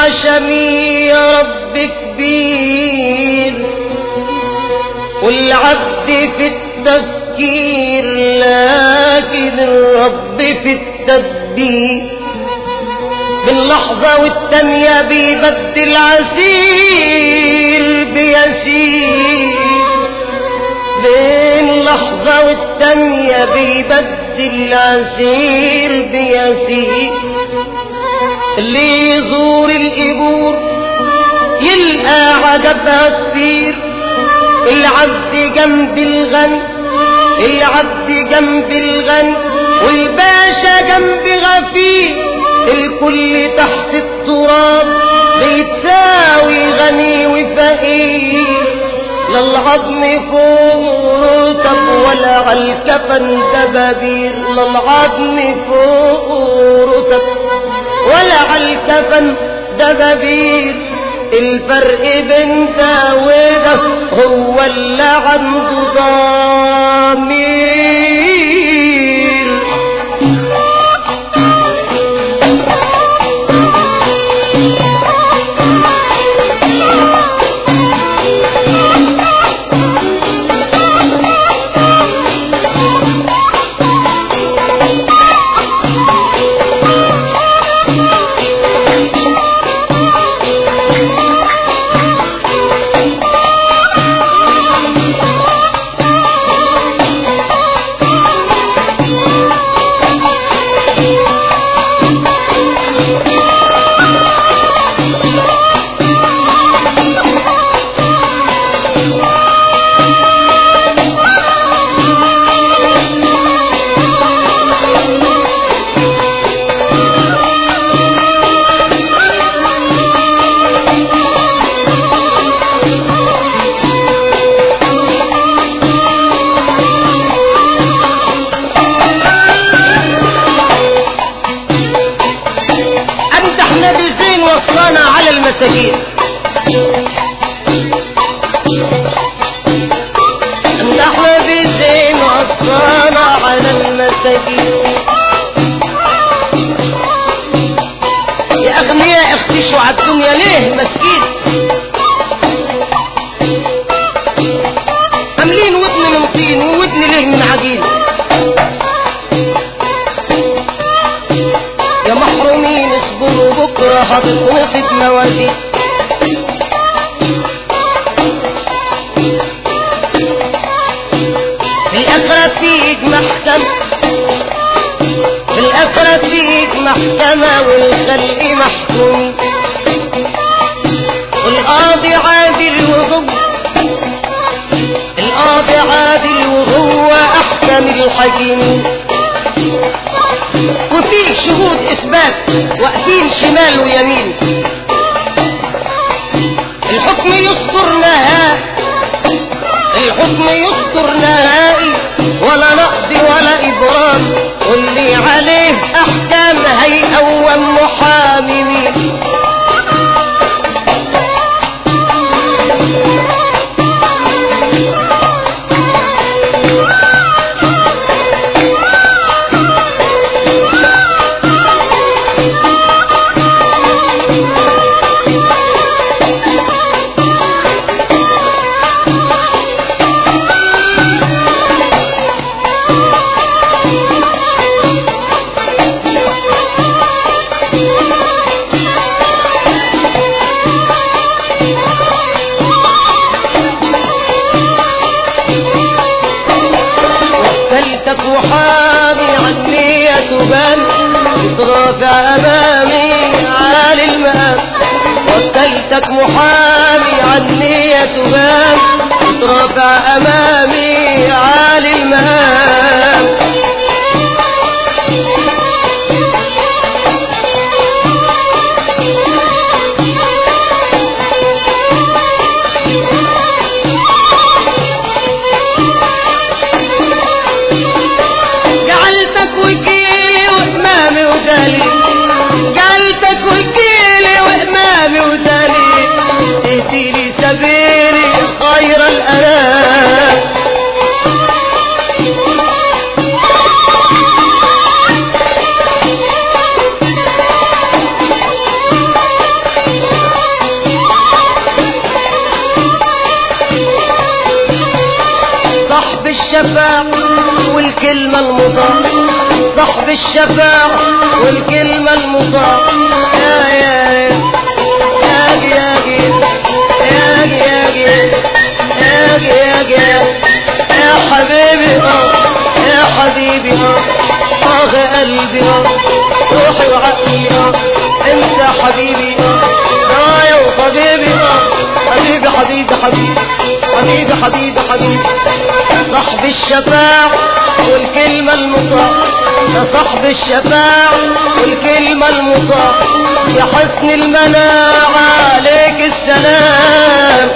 عشمي يا رب كبير والعبد في التفكير لكن الرب في التدبير من لحظة والتانية بيبدل عسير بيسير بين لحظة والتانية بيبدل عسير بيسير اللي يزور القبور يلقى عجبها كتير العبد جنب الغني العبد جنب الغني والباشا جنب غفير الكل تحت التراب بيتساوي غني وفقير لا العظم فوق رتب ولا عالكفن دبابير لا العظم فوق رتب ولا عالكفن دبابير الفرق بين ده وده هو اللي عنده ضمير امدح نبي زين وصانا على المساجين امدح نبي زين وصانا على المساجين يا اغنياء اختشوا على الدنيا ليه مسكين عاملين ودن من طين وودن ليه من عجين يا محرومين اصبروا بكرة هتتنصب موازين في الآخرة فيك محكمة في الآخرة فيك محكمة والخلق محكومين القاضي عادل وضب القاضي عادل وهو أحكم الحكيمين وفيك شهود اثبات واقفين شمال ويمين الحكم يصدر نهائي الحكم يصدر نهائي ولا نقضي ولا ابرام واللي عليه احكام هيقوم محامي مين وكلتك محامي عني تبان ترافع امامي عالي المقام وكلتك محامي عني تبان ترافع امامي عالي المقام جعلتك وكيلي وامامي ودليل جعلتك وكيلي وامامي ودليل اهديني سبيلي خير الانام الشفاعة والكلمة المطاعة صاحب الشفاعة والكلمة المطاعة يا يا يا يا يا يا يا يا يا يا حبيبي اه يا حبيبي اه اه قلبي اه روحي وعقلي اه انت حبيبي اه اه يا حبيبي اه حبيبي حبيبي حبيبي حبيبي حبيبي حبيبي صاحب الشفاعة والكلمة المطاعة يا صاحب الشفاعة والكلمة المطاعة يا حسن المناعة عليك السلام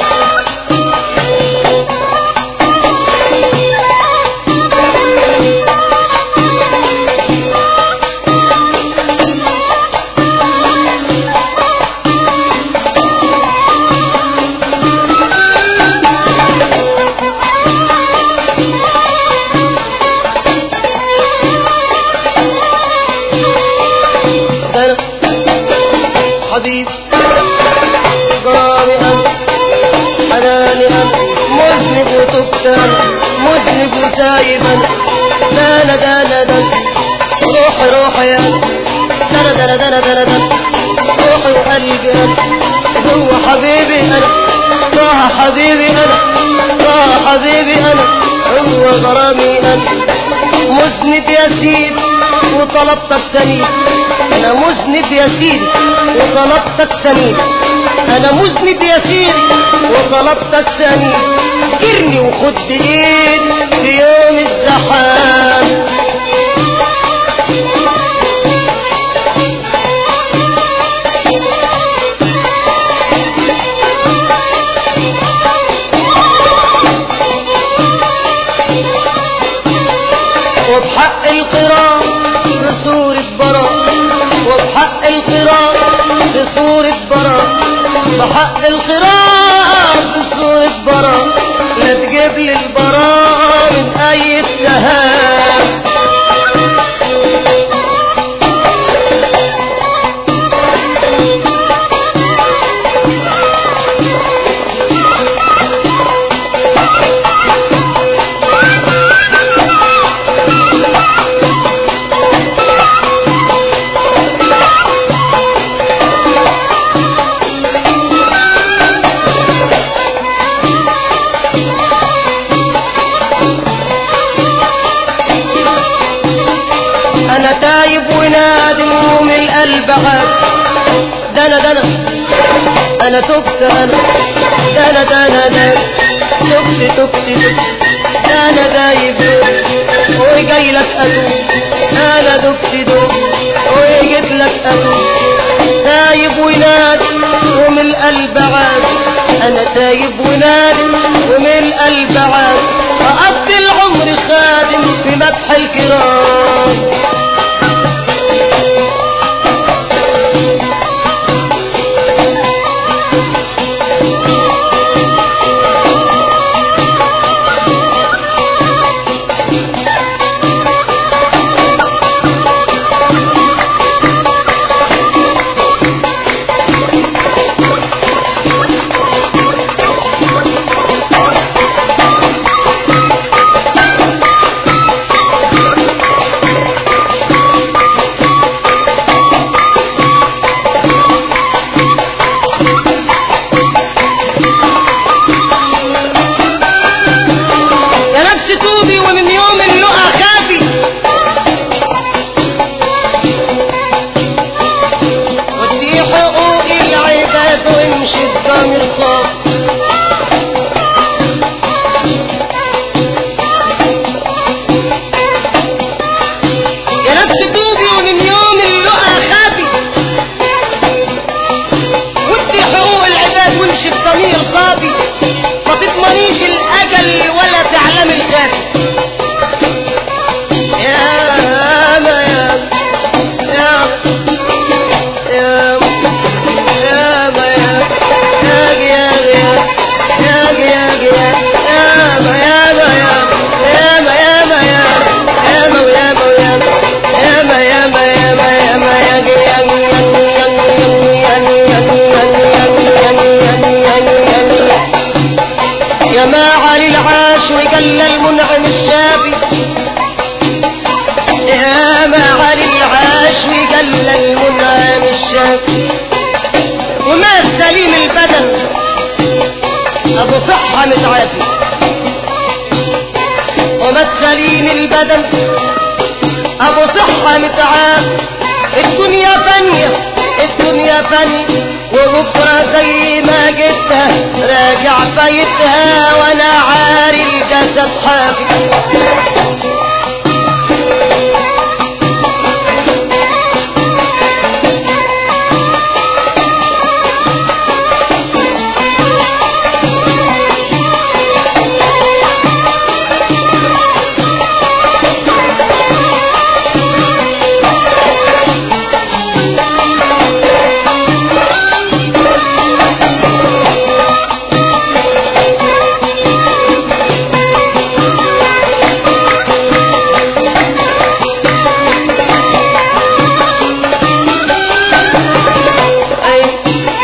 أنا حبيب ضرامي أنا حناني أنا مذنب وتبت أنا مذنب وتايب أنا دانا دانا دانا روحي روحي أنا دانا دانا دانا دانا دانا روحي وقلبي أنا هو حبيبي أنا طه حبيبي أنا طه حبيبي أنا هو غرامي أنا مذنب يا سيدي وطلبتك سنين انا مذنب يا سيدي وطلبتك سنين انا مذنب يا سيدي وطلبتك سنين كرني وخد ايد في يوم الزحام وبحق القراء بصورة براء وبحق القراء بصورة براء بحق القراء بصورة براء لا تجيب لي البراء من أي اتهام انا تايب ونادم ومن القلب عاد ده انا ده انا انا تبت انا ده انا ده انا ده تبت تبت تبت ده انا دايب وجاي لك اتوب انا دبت دب وجيت لك اتوب تايب ونادم ومن القلب عاد انا تايب ونادم ومن القلب عاد اقضي العمر خادم في مدح الكرام عافي ومات سليم البدن ابو صحة متعاب الدنيا فانية الدنيا فانية وبكرة زي ما جبتها راجع بيتها وانا عاري الجسد حافي عين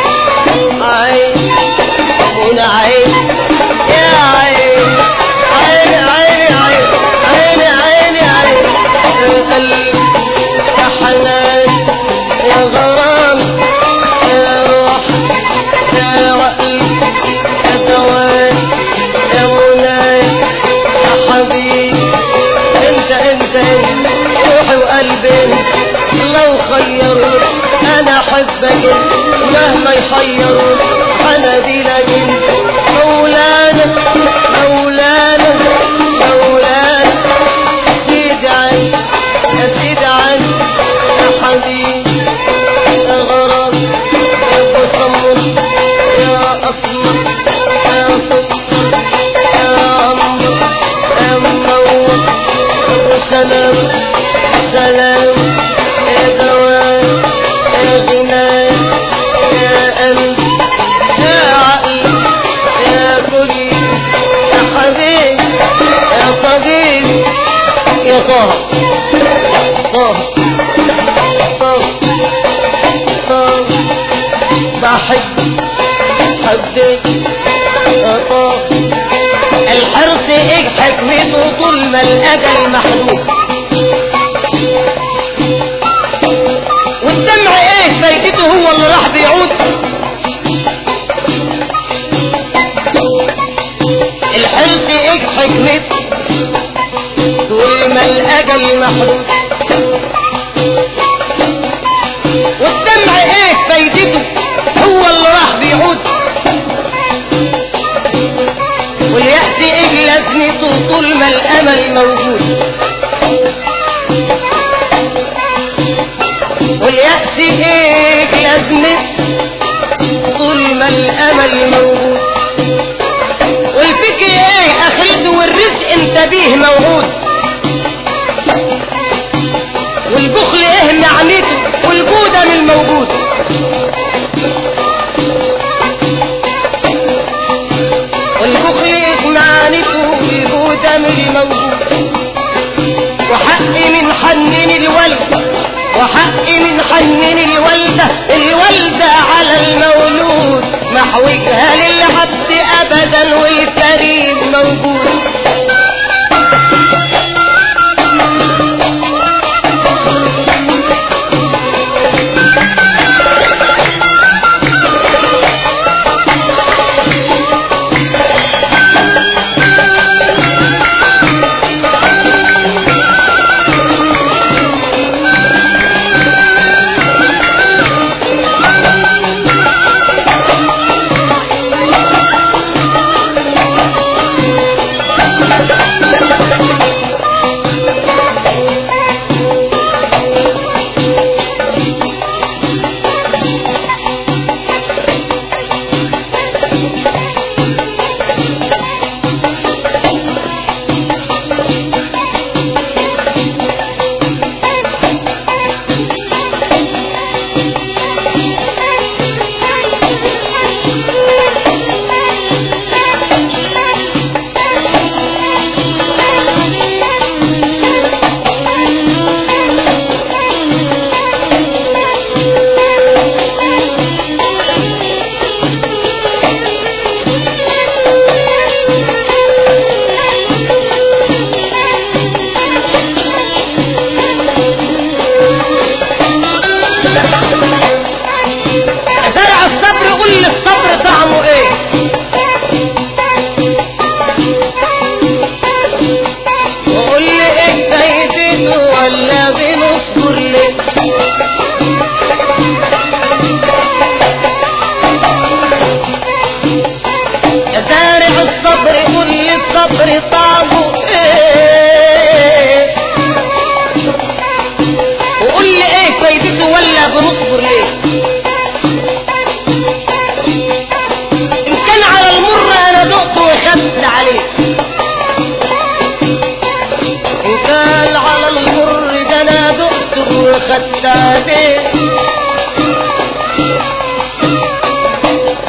عين هنا عين يا عين عين عين عين عين عين عين يا قلب يا حنان يا غرام يا روح يا عقل يا دوان يا مناي يا حبيبي انت انت انت روحي وقلبي لو خيروا انا احبك مهما يحيروا انا دي لك مولانا مولانا مولانا سيدي عين يا سيدي عين يا حبيبي يا غرام يا مصمم يا اسمر يا سكر يا عمر يا منور سلام سلام يا دوام يا غناء يا قلب يا عقل يا كل يا حبيب يا طبيب يا طه طه طه طه بحب حبيت يا طه الحرص ايه حكمته طول ما الاجل محدود والدمع ايه فايدته هو اللي راح بيعود الحرص ايه حكمته طول ما الاجل محدود والدمع ايه فايدته هو اللي راح بيعود واليأس ايه لازمته طول ما الامل موجود واليأس ايه لازمته طول ما الامل موجود والفكر ايه اخرته والرزق انت بيه موعود والبخل ايه نعمته والجودة من الموجود والبخل ايه نعمته والجودة من الموجود وحق من حنن الولد وحق من حنن الوالدة الوالدة على المولود محوجها للعبد أبدا والكريم موجود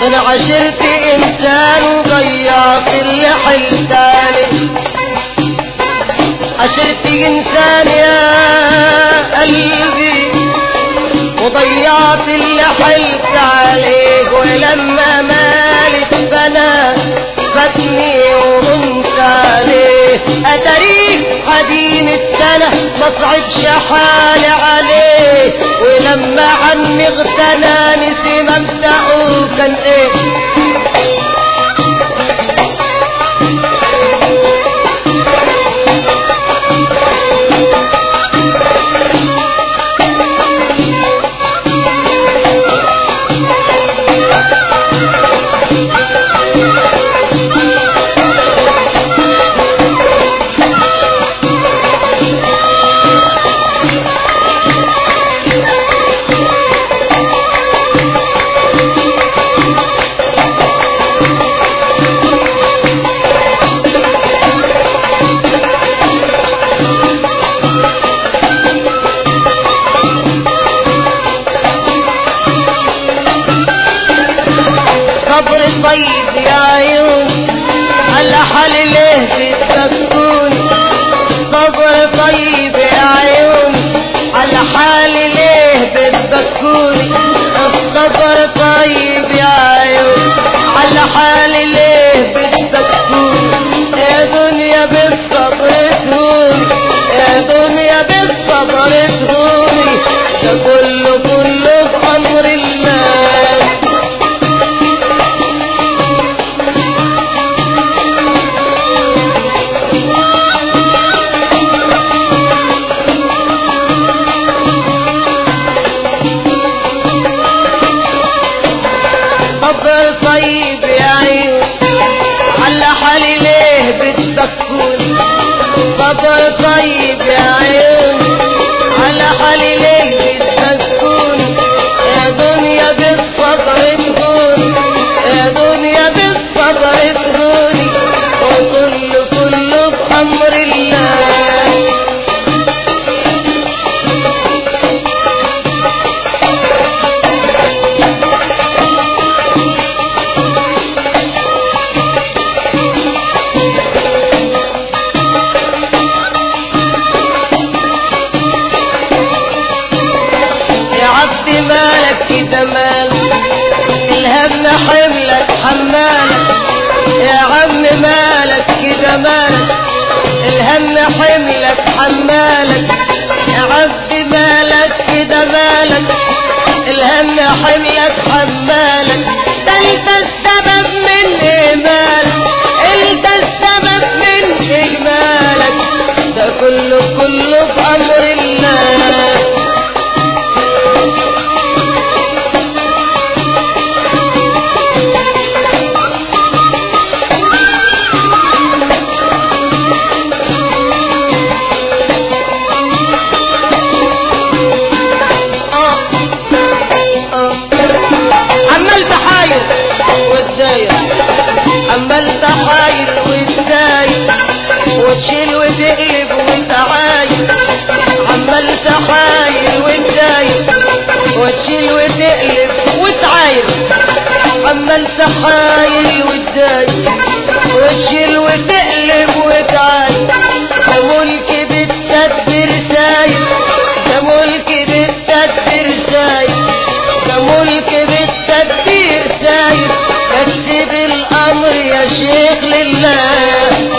انا عشرت انسان وضيعت اللي حلتاني عشرت انسان يا قلبي وضيعت اللي حلت عليك ولما مالت بنا فاتني وغمت عليه اتاريك حدين السنة ما صعبش حالي عليه ولما عني اغتنى نسي مبدأه كان ايه صبر طيب يا عيون على حال ليه تسكون صبر طيب يا عيون على حال ليه بتبكون الصبر طيب يا عيون على حال ليه بتبكون يا دنيا بالصبر تهون يا دنيا بالصبر تهوني ده كله كله في امر الله صبر طيب يا عيون على حالي ليه بتبكون صبر طيب يا عيون على حالي ليه بتبكون يا دنيا بالصبر تكون يا دنيا بالصبر تكوني وكل كله بأمر الله يا عبد مالك كده مالك الهم حملك حمالك يا عم مالك كده مالك الهم حملك حمالك يا عبد مالك كده مالك الهم حملك حمالك ده انت السبب من ايمانك انت السبب من اجمالك ده كله كله في امر الله عمال تحاير وتداير عمال تحاير وتداير وتشيل وتقلب وتعاير عمال تحاير وتداير وتشيل وتقلب وتعاير عمال تحاير وتداير وتشيل وتقلب وتعاير ده ملك بالتدبير ساير ده ملك بالتدبير ساير ده ملك بالتدبير ساير اكتب الامر يا شيخ لله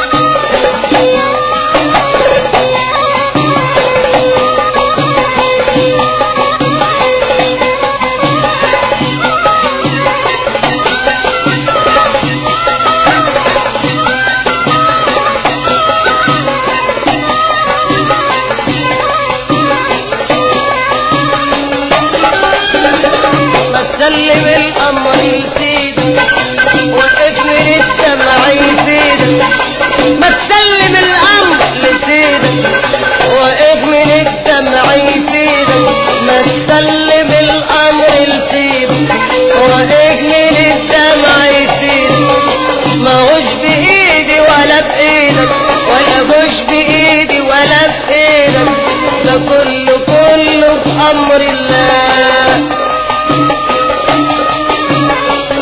ما تسلم الامر لسيدك وقف من الدمع يزيدك ما تسلم الامر لسيدك وقف من الدمع يزيدك ما تسلم الامر لسيدك وقف من الدمع يزيدك ما هوش بايدي ولا بايدك ولا هوش بايدي ولا بايدك ده كله كله في امر الله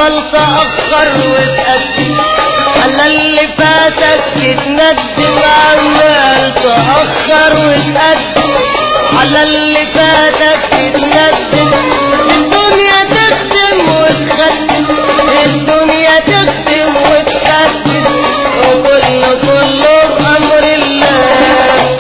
عمال تأخر وتقدم على اللي فاتك تتندم عمال تأخر وتقدم على اللي فاتك تتندم الدنيا تخدم وتخدم الدنيا تخدم وتخدم وكله كله بأمر الله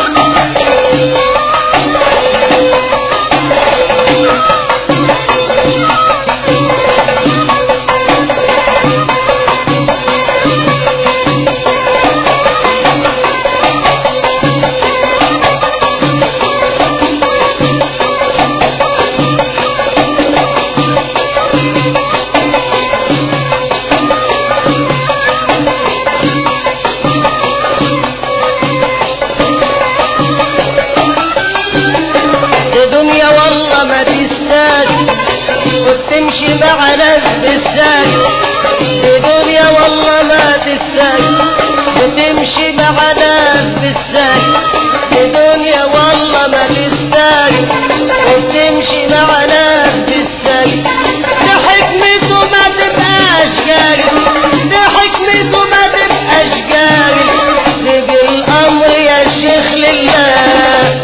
دي دنيا والله ما تستاهل وبتمشي مع ناس بالساهل دي دنيا والله ما تستاهل وتمشي مع ناس بالساهل دي دنيا والله ما تستاهل وبتمشي مع ناس بالساهل ده حكمته ما تبقاش جاهل ده حكمته ما تبقاش جاهل سيب الامر يا شيخ لله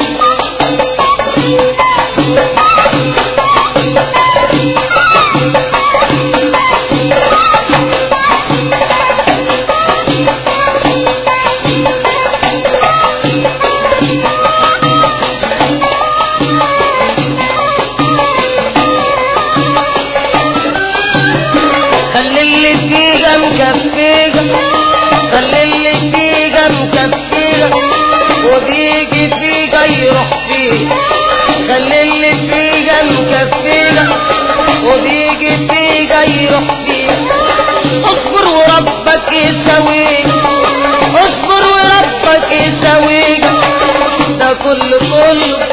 خلي اللي فيها مكفيها خلي اللي فيها مكفيها وبيجي فيها يروح فيها خلي اللي فيها مكفيها وبيجي فيها يروح فيها اصبر وربك يسويك اصبر وربك يسويك ده كله كله